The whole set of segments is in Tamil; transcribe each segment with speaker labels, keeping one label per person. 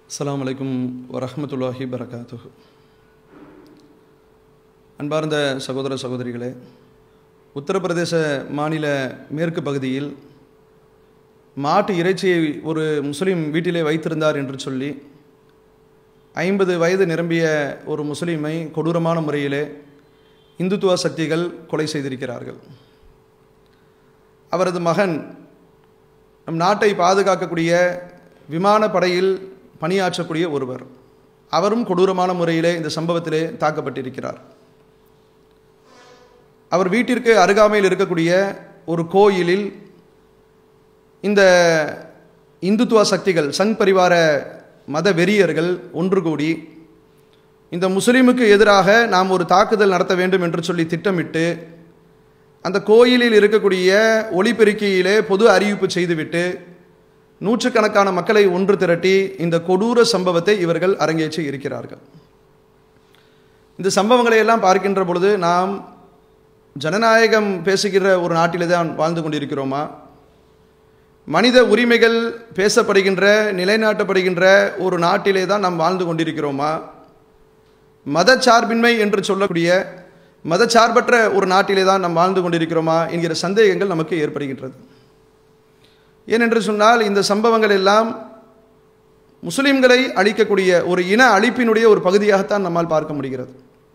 Speaker 1: அஸ்ஸலாமு அலைக்கும் வரஹ்மத்துல்லாஹி வரகாத்துஹு அன்பார்ந்த சகோதர சகோதரிகளே உத்தரப்பிரதேச மாநில மேற்கு பகுதியில் மாட்டு இறைச்சியை ஒரு முஸ்லீம் வீட்டிலே வைத்திருந்தார் என்று சொல்லி ஐம்பது வயது நிரம்பிய ஒரு முஸ்லீமை கொடூரமான முறையிலே இந்துத்துவ சக்திகள் கொலை செய்திருக்கிறார்கள் அவரது மகன் நம் நாட்டை பாதுகாக்கக்கூடிய விமானப்படையில் பணியாற்றக்கூடிய ஒருவர் அவரும் கொடூரமான முறையிலே இந்த சம்பவத்திலே தாக்கப்பட்டிருக்கிறார் அவர் வீட்டிற்கு அருகாமையில் இருக்கக்கூடிய ஒரு கோயிலில் இந்த இந்துத்துவ சக்திகள் சங் பரிவார மத வெறியர்கள் ஒன்று கூடி இந்த முஸ்லீமுக்கு எதிராக நாம் ஒரு தாக்குதல் நடத்த வேண்டும் என்று சொல்லி திட்டமிட்டு அந்த கோயிலில் இருக்கக்கூடிய ஒளிபெருக்கியிலே பொது அறிவிப்பு செய்துவிட்டு நூற்றுக்கணக்கான மக்களை ஒன்று திரட்டி இந்த கொடூர சம்பவத்தை இவர்கள் அரங்கேற்றி இருக்கிறார்கள் இந்த சம்பவங்களை எல்லாம் பார்க்கின்ற பொழுது நாம் ஜனநாயகம் பேசுகிற ஒரு நாட்டிலே தான் வாழ்ந்து கொண்டிருக்கிறோமா மனித உரிமைகள் பேசப்படுகின்ற நிலைநாட்டப்படுகின்ற ஒரு நாட்டிலே தான் நாம் வாழ்ந்து கொண்டிருக்கிறோமா மதச்சார்பின்மை என்று சொல்லக்கூடிய மதச்சார்பற்ற ஒரு நாட்டிலே தான் நாம் வாழ்ந்து கொண்டிருக்கிறோமா என்கிற சந்தேகங்கள் நமக்கு ஏற்படுகின்றது ஏனென்று சொன்னால் இந்த சம்பவங்கள் எல்லாம் முஸ்லிம்களை அழிக்கக்கூடிய ஒரு இன அழிப்பினுடைய ஒரு பகுதியாகத்தான் நம்மால் பார்க்க முடிகிறது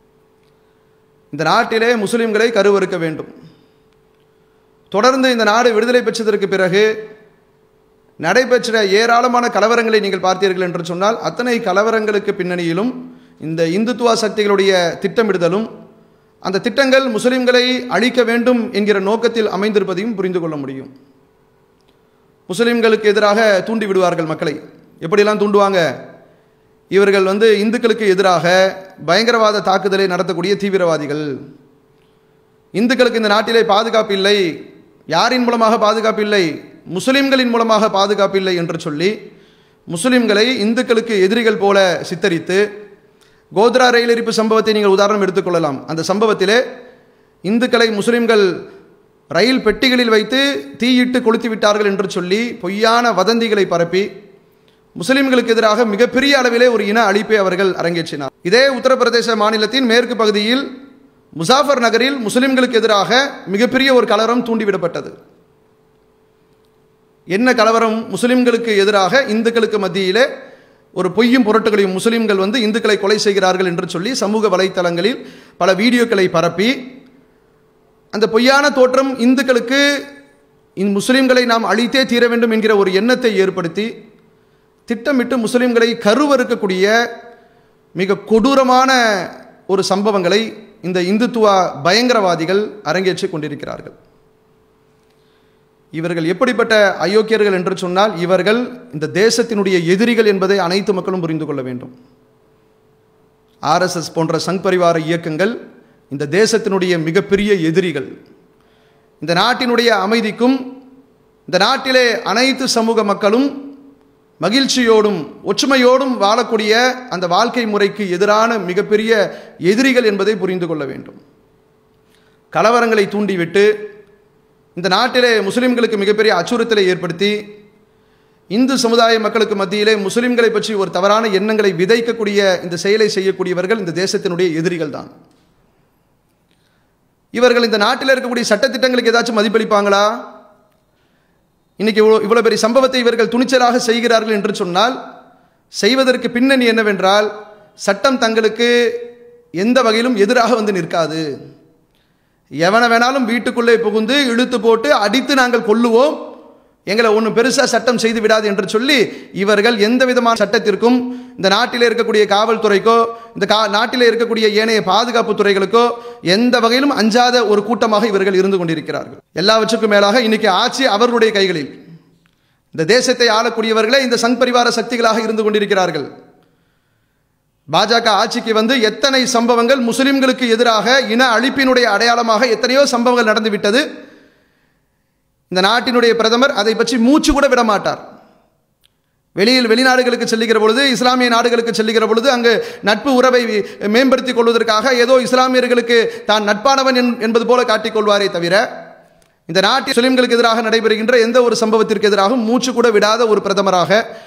Speaker 1: இந்த நாட்டிலே முஸ்லிம்களை கருவறுக்க வேண்டும் தொடர்ந்து இந்த நாடு விடுதலை பெற்றதற்கு பிறகு நடைபெற்ற ஏராளமான கலவரங்களை நீங்கள் பார்த்தீர்கள் என்று சொன்னால் அத்தனை கலவரங்களுக்கு பின்னணியிலும் இந்த இந்துத்துவ சக்திகளுடைய திட்டமிடுதலும் அந்த திட்டங்கள் முஸ்லிம்களை அழிக்க வேண்டும் என்கிற நோக்கத்தில் அமைந்திருப்பதையும் புரிந்து கொள்ள முடியும் முஸ்லிம்களுக்கு எதிராக தூண்டி விடுவார்கள் மக்களை எப்படியெல்லாம் தூண்டுவாங்க இவர்கள் வந்து இந்துக்களுக்கு எதிராக பயங்கரவாத தாக்குதலை நடத்தக்கூடிய தீவிரவாதிகள் இந்துக்களுக்கு இந்த நாட்டிலே பாதுகாப்பு இல்லை யாரின் மூலமாக பாதுகாப்பு இல்லை முஸ்லிம்களின் மூலமாக பாதுகாப்பு இல்லை என்று சொல்லி முஸ்லிம்களை இந்துக்களுக்கு எதிரிகள் போல சித்தரித்து கோத்ரா ரயில் எரிப்பு சம்பவத்தை நீங்கள் உதாரணம் எடுத்துக்கொள்ளலாம் அந்த சம்பவத்திலே இந்துக்களை முஸ்லிம்கள் ரயில் பெட்டிகளில் வைத்து தீயிட்டு கொளுத்தி விட்டார்கள் என்று சொல்லி பொய்யான வதந்திகளை பரப்பி முஸ்லிம்களுக்கு எதிராக மிகப்பெரிய அளவிலே ஒரு இன அழிப்பை அவர்கள் அரங்கேற்றினார் இதே உத்தரப்பிரதேச மாநிலத்தின் மேற்கு பகுதியில் முசாஃபர் நகரில் முஸ்லிம்களுக்கு எதிராக மிகப்பெரிய ஒரு கலவரம் தூண்டிவிடப்பட்டது என்ன கலவரம் முஸ்லிம்களுக்கு எதிராக இந்துக்களுக்கு மத்தியிலே ஒரு பொய்யும் புரட்டுகளையும் முஸ்லிம்கள் வந்து இந்துக்களை கொலை செய்கிறார்கள் என்று சொல்லி சமூக வலைத்தளங்களில் பல வீடியோக்களை பரப்பி அந்த பொய்யான தோற்றம் இந்துக்களுக்கு முஸ்லிம்களை நாம் அழித்தே தீர வேண்டும் என்கிற ஒரு எண்ணத்தை ஏற்படுத்தி திட்டமிட்டு முஸ்லிம்களை கருவறுக்கக்கூடிய மிக கொடூரமான ஒரு சம்பவங்களை இந்த இந்துத்துவ பயங்கரவாதிகள் அரங்கேற்றி கொண்டிருக்கிறார்கள் இவர்கள் எப்படிப்பட்ட அயோக்கியர்கள் என்று சொன்னால் இவர்கள் இந்த தேசத்தினுடைய எதிரிகள் என்பதை அனைத்து மக்களும் புரிந்து கொள்ள வேண்டும் ஆர்எஸ்எஸ் போன்ற சங் பரிவார இயக்கங்கள் இந்த தேசத்தினுடைய மிகப்பெரிய எதிரிகள் இந்த நாட்டினுடைய அமைதிக்கும் இந்த நாட்டிலே அனைத்து சமூக மக்களும் மகிழ்ச்சியோடும் ஒற்றுமையோடும் வாழக்கூடிய அந்த வாழ்க்கை முறைக்கு எதிரான மிகப்பெரிய எதிரிகள் என்பதை புரிந்து கொள்ள வேண்டும் கலவரங்களை தூண்டிவிட்டு இந்த நாட்டிலே முஸ்லிம்களுக்கு மிகப்பெரிய அச்சுறுத்தலை ஏற்படுத்தி இந்து சமுதாய மக்களுக்கு மத்தியிலே முஸ்லிம்களை பற்றி ஒரு தவறான எண்ணங்களை விதைக்கக்கூடிய இந்த செயலை செய்யக்கூடியவர்கள் இந்த தேசத்தினுடைய எதிரிகள் தான் இவர்கள் இந்த நாட்டில் இருக்கக்கூடிய சட்டத்திட்டங்களுக்கு ஏதாச்சும் மதிப்பளிப்பாங்களா இன்னைக்கு இவ்வளோ இவ்வளோ பெரிய சம்பவத்தை இவர்கள் துணிச்சலாக செய்கிறார்கள் என்று சொன்னால் செய்வதற்கு பின்னணி என்னவென்றால் சட்டம் தங்களுக்கு எந்த வகையிலும் எதிராக வந்து நிற்காது எவனை வேணாலும் வீட்டுக்குள்ளே புகுந்து இழுத்து போட்டு அடித்து நாங்கள் கொல்லுவோம் எங்களை ஒன்றும் பெருசாக சட்டம் செய்து விடாது என்று சொல்லி இவர்கள் எந்த விதமான சட்டத்திற்கும் இந்த நாட்டில் இருக்கக்கூடிய காவல்துறைக்கோ இந்த கா நாட்டில் இருக்கக்கூடிய ஏனைய பாதுகாப்பு துறைகளுக்கோ எந்த வகையிலும் அஞ்சாத ஒரு கூட்டமாக இவர்கள் இருந்து கொண்டிருக்கிறார்கள் எல்லாவற்றுக்கும் மேலாக இன்னைக்கு ஆட்சி அவர்களுடைய கைகளில் இந்த தேசத்தை ஆளக்கூடியவர்களே இந்த சங் பரிவார சக்திகளாக இருந்து கொண்டிருக்கிறார்கள் பாஜக ஆட்சிக்கு வந்து எத்தனை சம்பவங்கள் முஸ்லிம்களுக்கு எதிராக இன அழிப்பினுடைய அடையாளமாக எத்தனையோ சம்பவங்கள் நடந்துவிட்டது இந்த நாட்டினுடைய பிரதமர் அதை பற்றி மூச்சு கூட விட மாட்டார் வெளியில் வெளிநாடுகளுக்கு செல்லுகிற பொழுது இஸ்லாமிய நாடுகளுக்கு செல்லுகிற பொழுது அங்கு நட்பு உறவை மேம்படுத்திக் கொள்வதற்காக ஏதோ இஸ்லாமியர்களுக்கு தான் நட்பானவன் என்பது போல காட்டிக்கொள்வாரே தவிர இந்த நாட்டில் முஸ்லிம்களுக்கு எதிராக நடைபெறுகின்ற எந்த ஒரு சம்பவத்திற்கு எதிராகவும் மூச்சு கூட விடாத ஒரு பிரதமராக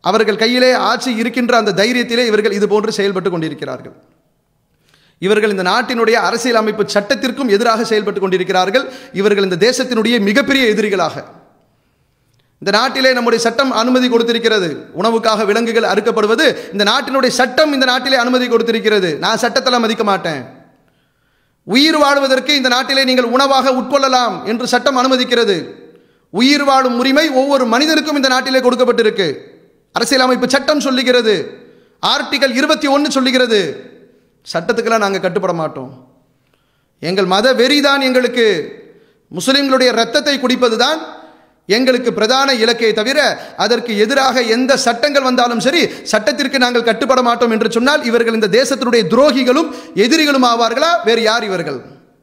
Speaker 1: அவர்கள் கையிலே ஆட்சி இருக்கின்ற அந்த தைரியத்திலே இவர்கள் இது போன்று செயல்பட்டு கொண்டிருக்கிறார்கள் இவர்கள் இந்த நாட்டினுடைய அரசியல் அமைப்பு சட்டத்திற்கும் எதிராக செயல்பட்டு கொண்டிருக்கிறார்கள் இவர்கள் இந்த தேசத்தினுடைய மிகப்பெரிய எதிரிகளாக இந்த நாட்டிலே நம்முடைய சட்டம் அனுமதி கொடுத்திருக்கிறது உணவுக்காக விலங்குகள் அறுக்கப்படுவது இந்த நாட்டினுடைய சட்டம் இந்த நாட்டிலே அனுமதி கொடுத்திருக்கிறது நான் சட்டத்தில் மதிக்க மாட்டேன் உயிர் வாழ்வதற்கு இந்த நாட்டிலே நீங்கள் உணவாக உட்கொள்ளலாம் என்று சட்டம் அனுமதிக்கிறது உயிர் வாழும் உரிமை ஒவ்வொரு மனிதனுக்கும் இந்த நாட்டிலே கொடுக்கப்பட்டிருக்கு அரசியலமைப்பு சட்டம் சொல்லுகிறது ஆர்டிகல் இருபத்தி ஒன்று சொல்லுகிறது சட்டத்துக்கெல்லாம் நாங்கள் கட்டுப்பட மாட்டோம் எங்கள் மத வெறிதான் எங்களுக்கு முஸ்லிம்களுடைய ரத்தத்தை குடிப்பது தான் எங்களுக்கு பிரதான இலக்கை தவிர அதற்கு எதிராக எந்த சட்டங்கள் வந்தாலும் சரி சட்டத்திற்கு நாங்கள் கட்டுப்பட மாட்டோம் என்று சொன்னால் இவர்கள் இந்த தேசத்தினுடைய துரோகிகளும் எதிரிகளும் ஆவார்களா வேறு யார் இவர்கள்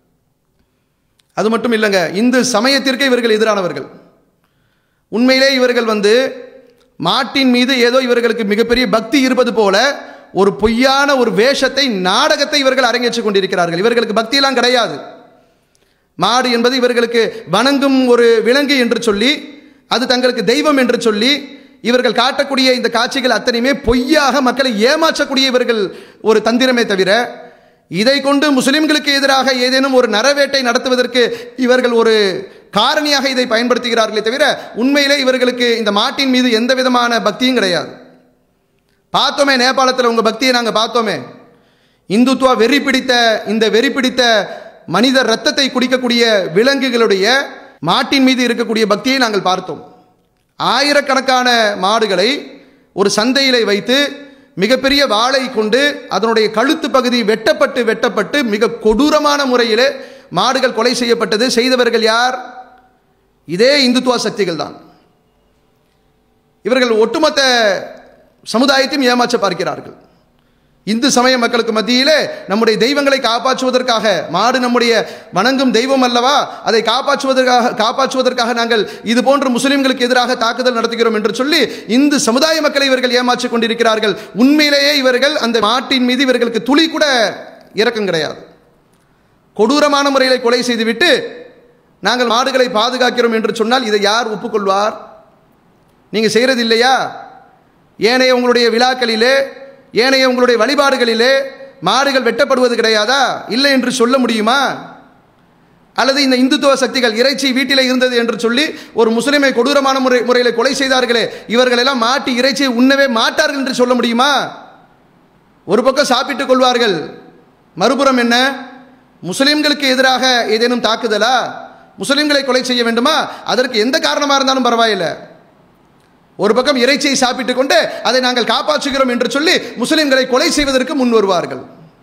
Speaker 1: அது மட்டும் இல்லைங்க இந்து சமயத்திற்கே இவர்கள் எதிரானவர்கள் உண்மையிலே இவர்கள் வந்து மாட்டின் மீது ஏதோ இவர்களுக்கு மிகப்பெரிய பக்தி இருப்பது போல ஒரு பொய்யான ஒரு வேஷத்தை நாடகத்தை இவர்கள் அரங்கேற்றிக் கொண்டிருக்கிறார்கள் இவர்களுக்கு பக்தியெல்லாம் கிடையாது மாடு என்பது இவர்களுக்கு வணங்கும் ஒரு விலங்கு என்று சொல்லி அது தங்களுக்கு தெய்வம் என்று சொல்லி இவர்கள் காட்டக்கூடிய இந்த காட்சிகள் அத்தனையுமே பொய்யாக மக்களை ஏமாற்றக்கூடிய இவர்கள் ஒரு தந்திரமே தவிர இதை கொண்டு முஸ்லிம்களுக்கு எதிராக ஏதேனும் ஒரு நரவேட்டை நடத்துவதற்கு இவர்கள் ஒரு காரணியாக இதை பயன்படுத்துகிறார்களே தவிர உண்மையிலே இவர்களுக்கு இந்த மாட்டின் மீது எந்த விதமான பக்தியும் கிடையாது பார்த்தோமே நேபாளத்தில் உங்கள் பக்தியை நாங்கள் பார்த்தோமே இந்துத்துவா வெறி பிடித்த இந்த வெறி பிடித்த மனித ரத்தத்தை குடிக்கக்கூடிய விலங்குகளுடைய மாட்டின் மீது இருக்கக்கூடிய பக்தியை நாங்கள் பார்த்தோம் ஆயிரக்கணக்கான மாடுகளை ஒரு சந்தையிலே வைத்து மிகப்பெரிய வாளை கொண்டு அதனுடைய கழுத்து பகுதி வெட்டப்பட்டு வெட்டப்பட்டு மிக கொடூரமான முறையில் மாடுகள் கொலை செய்யப்பட்டது செய்தவர்கள் யார் இதே இந்துத்துவ சக்திகள் தான் இவர்கள் ஒட்டுமொத்த சமுதாயத்தையும் ஏமாற்ற பார்க்கிறார்கள் இந்து சமய மக்களுக்கு மத்தியிலே நம்முடைய தெய்வங்களை காப்பாற்றுவதற்காக மாடு நம்முடைய வணங்கும் தெய்வம் அல்லவா அதை காப்பாற்றுவதற்காக காப்பாற்றுவதற்காக நாங்கள் இது போன்ற முஸ்லிம்களுக்கு எதிராக தாக்குதல் நடத்துகிறோம் என்று சொல்லி இந்து சமுதாய மக்களை இவர்கள் ஏமாற்றிக் கொண்டிருக்கிறார்கள் உண்மையிலேயே இவர்கள் அந்த மாட்டின் மீது இவர்களுக்கு துளி கூட இரக்கம் கிடையாது கொடூரமான முறையில் கொலை செய்துவிட்டு நாங்கள் மாடுகளை பாதுகாக்கிறோம் என்று சொன்னால் இதை யார் ஒப்புக்கொள்வார் நீங்கள் செய்கிறது இல்லையா ஏனைய உங்களுடைய விழாக்களிலே ஏனைய உங்களுடைய வழிபாடுகளிலே மாடுகள் வெட்டப்படுவது கிடையாதா இல்லை என்று சொல்ல முடியுமா அல்லது இந்த இந்துத்துவ சக்திகள் இறைச்சி வீட்டிலே இருந்தது என்று சொல்லி ஒரு முஸ்லிமை கொடூரமான முறை முறையில் கொலை செய்தார்களே இவர்கள் எல்லாம் மாட்டி இறைச்சியை உண்ணவே மாட்டார்கள் என்று சொல்ல முடியுமா ஒரு பக்கம் சாப்பிட்டுக் கொள்வார்கள் மறுபுறம் என்ன முஸ்லிம்களுக்கு எதிராக ஏதேனும் தாக்குதலா முஸ்லிம்களை கொலை செய்ய வேண்டுமா அதற்கு எந்த காரணமாக இருந்தாலும் பரவாயில்லை ஒரு பக்கம் இறைச்சியை சாப்பிட்டுக் கொண்டு அதை நாங்கள் காப்பாற்றுகிறோம் என்று சொல்லி முஸ்லிம்களை கொலை செய்வதற்கு முன் வருவார்கள்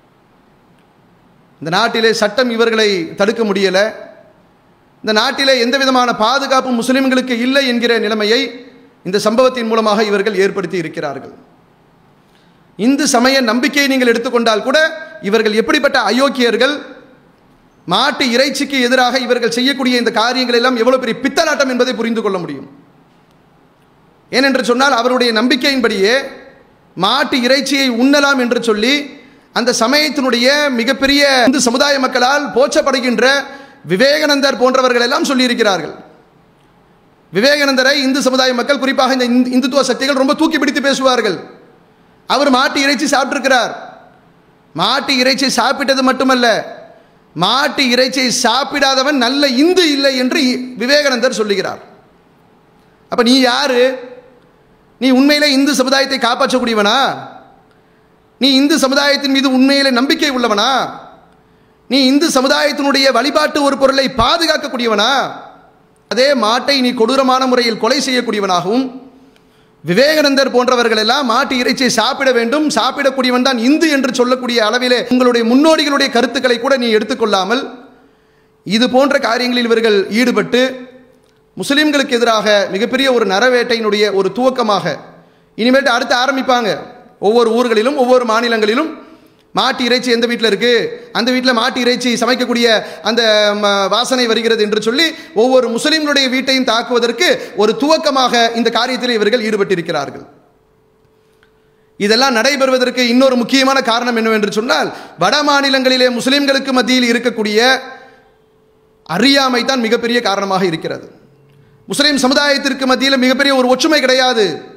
Speaker 1: இந்த நாட்டிலே சட்டம் இவர்களை தடுக்க முடியல இந்த நாட்டிலே எந்த விதமான பாதுகாப்பு முஸ்லிம்களுக்கு இல்லை என்கிற நிலைமையை இந்த சம்பவத்தின் மூலமாக இவர்கள் ஏற்படுத்தி இருக்கிறார்கள் இந்து சமய நம்பிக்கையை நீங்கள் எடுத்துக்கொண்டால் கூட இவர்கள் எப்படிப்பட்ட அயோக்கியர்கள் மாட்டு இறைச்சிக்கு எதிராக இவர்கள் செய்யக்கூடிய இந்த காரியங்கள் எல்லாம் எவ்வளவு பெரிய பித்தலாட்டம் என்பதை புரிந்து கொள்ள முடியும் ஏனென்று சொன்னால் அவருடைய நம்பிக்கையின்படியே மாட்டு இறைச்சியை உண்ணலாம் என்று சொல்லி அந்த சமயத்தினுடைய மிகப்பெரிய இந்து சமுதாய மக்களால் போற்றப்படுகின்ற விவேகானந்தர் போன்றவர்கள் எல்லாம் சொல்லியிருக்கிறார்கள் விவேகானந்தரை இந்து சமுதாய மக்கள் குறிப்பாக இந்த இந்து- இந்துத்துவ சக்திகள் ரொம்ப தூக்கி பிடித்து பேசுவார்கள் அவர் மாட்டு இறைச்சி சாப்பிட்டிருக்கிறார் மாட்டு இறைச்சி சாப்பிட்டது மட்டுமல்ல மாட்டு இறைச்சியை சாப்பிடாதவன் நல்ல இந்து இல்லை என்று இ- விவேகானந்தர் சொல்லுகிறார் அப்ப நீ யாரு நீ உண்மையிலே இந்து சமுதாயத்தை காப்பாற்றக்கூடியவனா நீ இந்து சமுதாயத்தின் மீது உண்மையிலே நம்பிக்கை உள்ளவனா நீ இந்து சமுதாயத்தினுடைய வழிபாட்டு ஒரு பொருளை பாதுகாக்கக்கூடியவனா அதே மாட்டை நீ கொடூரமான முறையில் கொலை செய்யக்கூடியவனாகவும் விவேகானந்தர் போன்றவர்கள் எல்லாம் மாட்டு இறைச்சியை சாப்பிட வேண்டும் சாப்பிடக்கூடியவன் தான் இந்து என்று சொல்லக்கூடிய அளவிலே உங்களுடைய முன்னோடிகளுடைய கருத்துக்களை கூட நீ எடுத்துக்கொள்ளாமல் இது போன்ற காரியங்களில் இவர்கள் ஈடுபட்டு முஸ்லிம்களுக்கு எதிராக மிகப்பெரிய ஒரு நரவேட்டையினுடைய ஒரு துவக்கமாக இனிமேட்டு அடுத்து ஆரம்பிப்பாங்க ஒவ்வொரு ஊர்களிலும் ஒவ்வொரு மாநிலங்களிலும் மாட்டு இறைச்சி எந்த வீட்டில் இருக்கு அந்த வீட்டில் மாட்டு இறைச்சி சமைக்கக்கூடிய அந்த ம, வாசனை வருகிறது என்று சொல்லி ஒவ்வொரு முஸ்லிம்களுடைய வீட்டையும் தாக்குவதற்கு ஒரு துவக்கமாக இந்த காரியத்தில் இவர்கள் ஈடுபட்டிருக்கிறார்கள் இதெல்லாம் நடைபெறுவதற்கு இன்னொரு முக்கியமான காரணம் என்னவென்று சொன்னால் வட மாநிலங்களிலே முஸ்லிம்களுக்கு மத்தியில் இருக்கக்கூடிய அறியாமை தான் மிகப்பெரிய காரணமாக இருக்கிறது முஸ்லிம் சமுதாயத்திற்கு மத்தியில் மிகப்பெரிய ஒரு ஒற்றுமை கிடையாது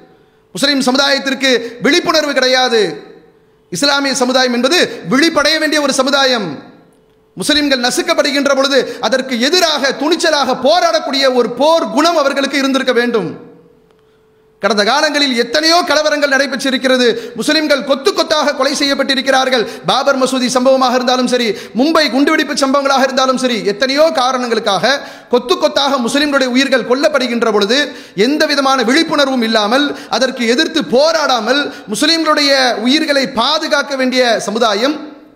Speaker 1: முஸ்லிம் சமுதாயத்திற்கு விழிப்புணர்வு கிடையாது இஸ்லாமிய சமுதாயம் என்பது விழிப்படைய வேண்டிய ஒரு சமுதாயம் முஸ்லிம்கள் நசுக்கப்படுகின்ற பொழுது அதற்கு எதிராக துணிச்சலாக போராடக்கூடிய ஒரு போர் குணம் அவர்களுக்கு இருந்திருக்க வேண்டும் கடந்த காலங்களில் எத்தனையோ கலவரங்கள் நடைபெற்றிருக்கிறது முஸ்லிம்கள் கொத்து கொத்தாக கொலை செய்யப்பட்டிருக்கிறார்கள் பாபர் மசூதி சம்பவமாக இருந்தாலும் சரி மும்பை குண்டுவெடிப்பு சம்பவங்களாக இருந்தாலும் சரி எத்தனையோ காரணங்களுக்காக கொத்து கொத்தாக முஸ்லிம்களுடைய உயிர்கள் கொல்லப்படுகின்ற பொழுது எந்த விதமான விழிப்புணர்வும் இல்லாமல் அதற்கு எதிர்த்து போராடாமல் முஸ்லிம்களுடைய உயிர்களை பாதுகாக்க வேண்டிய சமுதாயம்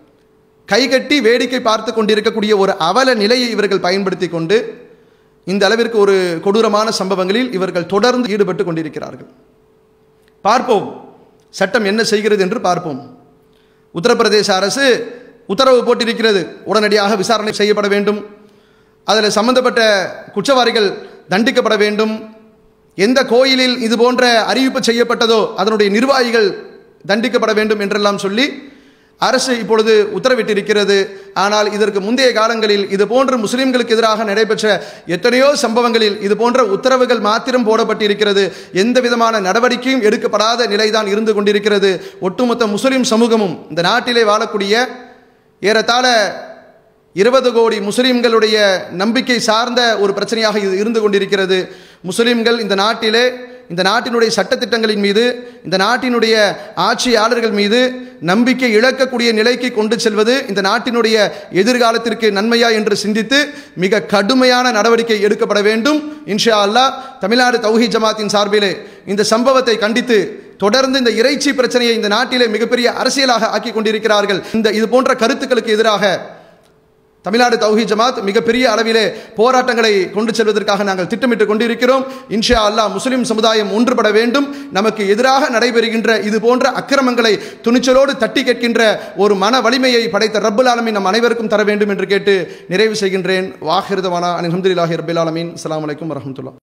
Speaker 1: கைகட்டி வேடிக்கை பார்த்து கொண்டிருக்கக்கூடிய ஒரு அவல நிலையை இவர்கள் பயன்படுத்தி கொண்டு இந்த அளவிற்கு ஒரு கொடூரமான சம்பவங்களில் இவர்கள் தொடர்ந்து ஈடுபட்டு கொண்டிருக்கிறார்கள் பார்ப்போம் சட்டம் என்ன செய்கிறது என்று பார்ப்போம் உத்தரப்பிரதேச அரசு உத்தரவு போட்டிருக்கிறது உடனடியாக விசாரணை செய்யப்பட வேண்டும் அதில் சம்பந்தப்பட்ட குற்றவாளிகள் தண்டிக்கப்பட வேண்டும் எந்த கோயிலில் இது போன்ற அறிவிப்பு செய்யப்பட்டதோ அதனுடைய நிர்வாகிகள் தண்டிக்கப்பட வேண்டும் என்றெல்லாம் சொல்லி அரசு இப்பொழுது உத்தரவிட்டிருக்கிறது ஆனால் இதற்கு முந்தைய காலங்களில் இது போன்ற முஸ்லிம்களுக்கு எதிராக நடைபெற்ற எத்தனையோ சம்பவங்களில் இது போன்ற உத்தரவுகள் மாத்திரம் போடப்பட்டிருக்கிறது எந்த விதமான நடவடிக்கையும் எடுக்கப்படாத நிலைதான் இருந்து கொண்டிருக்கிறது ஒட்டுமொத்த முஸ்லிம் சமூகமும் இந்த நாட்டிலே வாழக்கூடிய ஏறத்தாழ இருபது கோடி முஸ்லிம்களுடைய நம்பிக்கை சார்ந்த ஒரு பிரச்சனையாக இது இருந்து கொண்டிருக்கிறது முஸ்லிம்கள் இந்த நாட்டிலே இந்த நாட்டினுடைய சட்டத்திட்டங்களின் மீது இந்த நாட்டினுடைய ஆட்சியாளர்கள் மீது நம்பிக்கை இழக்கக்கூடிய நிலைக்கு கொண்டு செல்வது இந்த நாட்டினுடைய எதிர்காலத்திற்கு நன்மையா என்று சிந்தித்து மிக கடுமையான நடவடிக்கை எடுக்கப்பட வேண்டும் இன்ஷா அல்லாஹ் தமிழ்நாடு தௌஹி ஜமாத்தின் சார்பிலே இந்த சம்பவத்தை கண்டித்து தொடர்ந்து இந்த இறைச்சி பிரச்சனையை இந்த நாட்டிலே மிகப்பெரிய அரசியலாக ஆக்கி கொண்டிருக்கிறார்கள் இந்த இது போன்ற கருத்துக்களுக்கு எதிராக தமிழ்நாடு தௌஹி ஜமாத் மிகப்பெரிய அளவிலே போராட்டங்களை கொண்டு செல்வதற்காக நாங்கள் திட்டமிட்டு கொண்டிருக்கிறோம் இன்ஷா அல்லாஹ் முஸ்லிம் சமுதாயம் ஒன்றுபட வேண்டும் நமக்கு எதிராக நடைபெறுகின்ற இது போன்ற அக்கிரமங்களை துணிச்சலோடு தட்டி கேட்கின்ற ஒரு மன வலிமையை படைத்த ரப்புல் ஆலமீன் நம் அனைவருக்கும் தர வேண்டும் என்று கேட்டு நிறைவு செய்கின்றேன் வாஹிருதவானா அலமதுல்லாஹி ரபில் ஆலமீன் அஸ்ஸலாமு அலைக்கும் வரஹ்மத்துல்லாஹ்